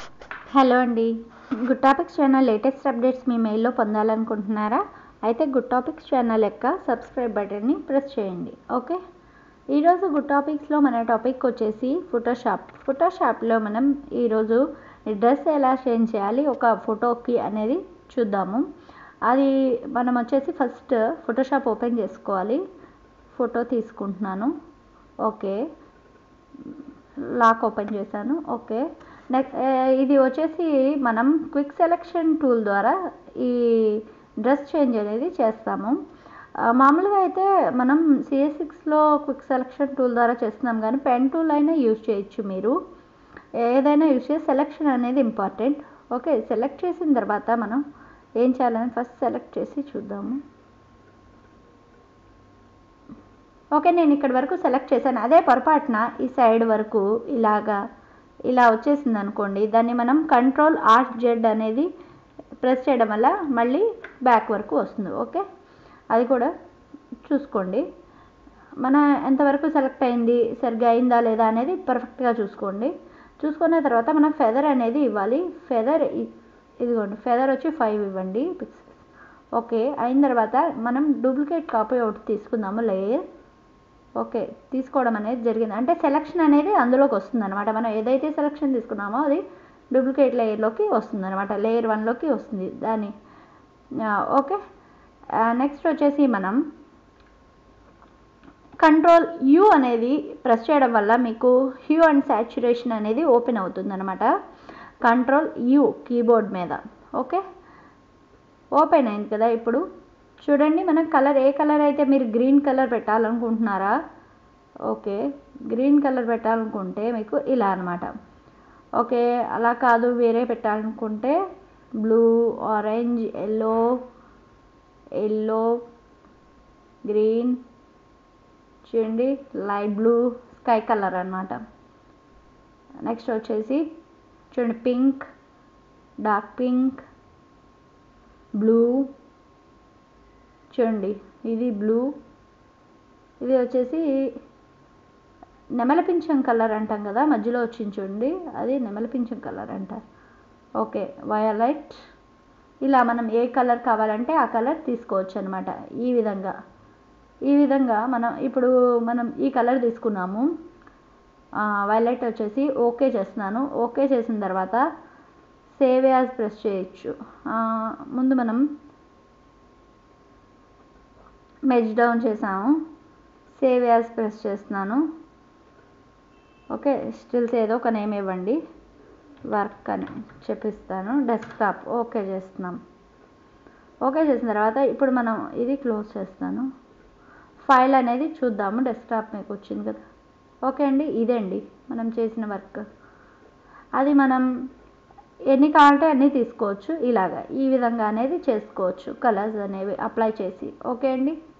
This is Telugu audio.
హలో అండి Good Topics channel latest updates మీ మెయిల్లో పొందాలనుకుంటున్నారా అయితే గుడ్ టాపిక్స్ ఛానల్ యొక్క సబ్స్క్రైబ్ బటన్ని ప్రెస్ చేయండి ఓకే ఈరోజు గుడ్ టాపిక్స్లో మన టాపిక్ వచ్చేసి ఫోటోషాప్ ఫోటోషాప్లో మనం ఈరోజు డ్రెస్ ఎలా చేంజ్ చేయాలి ఒక ఫోటోకి అనేది చూద్దాము అది మనం వచ్చేసి ఫస్ట్ ఫోటోషాప్ ఓపెన్ చేసుకోవాలి ఫోటో తీసుకుంటున్నాను ఓకే లాక్ ఓపెన్ చేశాను ఓకే నెక్స్ట్ ఇది వచ్చేసి మనం క్విక్ సెలెక్షన్ టూల్ ద్వారా ఈ డ్రెస్ చేంజ్ అనేది చేస్తాము ఆ, మామూలుగా అయితే మనం సిఎస్ సిక్స్లో క్విక్ సెలెక్షన్ టూల్ ద్వారా చేస్తున్నాం కానీ పెన్ టూల్ అయినా యూజ్ చేయొచ్చు మీరు ఏదైనా యూజ్ చేసి సెలెక్షన్ అనేది ఇంపార్టెంట్ ఓకే సెలెక్ట్ చేసిన తర్వాత మనం ఏం చేయాలని ఫస్ట్ సెలెక్ట్ చేసి చూద్దాము ఓకే నేను ఇక్కడ వరకు సెలెక్ట్ చేశాను అదే పొరపాటున ఈ సైడ్ వరకు ఇలాగా ఇలా వచ్చేసింది అనుకోండి దాన్ని మనం కంట్రోల్ ఆర్ట్ జెడ్ అనేది ప్రెస్ చేయడం వల్ల మళ్ళీ బ్యాక్ వరకు వస్తుంది ఓకే అది కూడా చూసుకోండి మన ఎంతవరకు సెలెక్ట్ అయింది సరిగ్గా అయిందా లేదా అనేది పర్ఫెక్ట్గా చూసుకోండి చూసుకున్న తర్వాత మనం ఫెదర్ అనేది ఇవ్వాలి ఫెదర్ ఇదిగోండి ఫెదర్ వచ్చి ఫైవ్ ఇవ్వండి పిక్సెల్స్ ఓకే అయిన తర్వాత మనం డూప్లికేట్ కాపీ ఒకటి తీసుకుందాము లేయర్ ఓకే తీసుకోవడం అనేది జరిగింది అంటే సెలక్షన్ అనేది అందులోకి వస్తుంది అనమాట మనం ఏదైతే సెలక్షన్ తీసుకున్నామో అది డూప్లికేట్ లేయర్లోకి వస్తుంది అనమాట లేయర్ వన్లోకి వస్తుంది దాని ఆ, ఓకే నెక్స్ట్ వచ్చేసి మనం కంట్రోల్ యూ అనేది ప్రెస్ చేయడం వల్ల మీకు హ్యూ అండ్ సాచురేషన్ అనేది ఓపెన్ అవుతుంది అనమాట కంట్రోల్ యూ కీబోర్డ్ మీద ఓకే ఓపెన్ అయింది కదా ఇప్పుడు చూడండి మనం కలర్ ఏ కలర్ అయితే మీరు గ్రీన్ కలర్ పెట్టాలనుకుంటున్నారా ఓకే గ్రీన్ కలర్ పెట్టాలనుకుంటే మీకు ఇలా అనమాట ఓకే అలా కాదు వేరే పెట్టాలనుకుంటే blue orange yellow yellow green చూడండి లైట్ బ్లూ స్కై కలర్ అనమాట నెక్స్ట్ వచ్చేసి చూడండి పింక్ డార్క్ పింక్ బ్లూ చూడండి ఇది బ్లూ ఇది వచ్చేసి నెమలపించం కలర్ అంటాం కదా మధ్యలో వచ్చింది చూడండి అది నెమలపించం కలర్ అంటారు ఓకే వయలైట్ ఇలా మనం ఏ కలర్ కావాలంటే ఆ కలర్ తీసుకోవచ్చు అనమాట ఈ విధంగా ఈ విధంగా మనం ఇప్పుడు మనం ఈ కలర్ తీసుకున్నాము వైలెట్ వచ్చేసి ఓకే చేస్తున్నాను ఓకే చేసిన తర్వాత సేవ్ యాజ్ ప్రెస్ చేయొచ్చు ఆ, ముందు మనం మెజ్ డౌన్ చేసాము సేవ్ యాజ్ ప్రెస్ చేస్తున్నాను ఓకే స్టిల్స్ ఏదో ఒక నేమ్ ఇవ్వండి వర్క్ అని చెప్పిస్తాను డెస్క్టాప్ ఓకే చేస్తున్నాం ఓకే చేసిన తర్వాత ఇప్పుడు మనం ఇది క్లోజ్ చేస్తాను ఫైల్ అనేది చూద్దాము డెస్క్టాప్ మీకు వచ్చింది కదా ఓకే అండి ఇదే అండి మనం చేసిన వర్క్ అది మనం ఎన్ని కావాలంటే అన్నీ తీసుకోవచ్చు ఇలాగా ఈ విధంగా అనేది చేసుకోవచ్చు కలర్స్ అనేవి అప్లై చేసి ఓకే అండి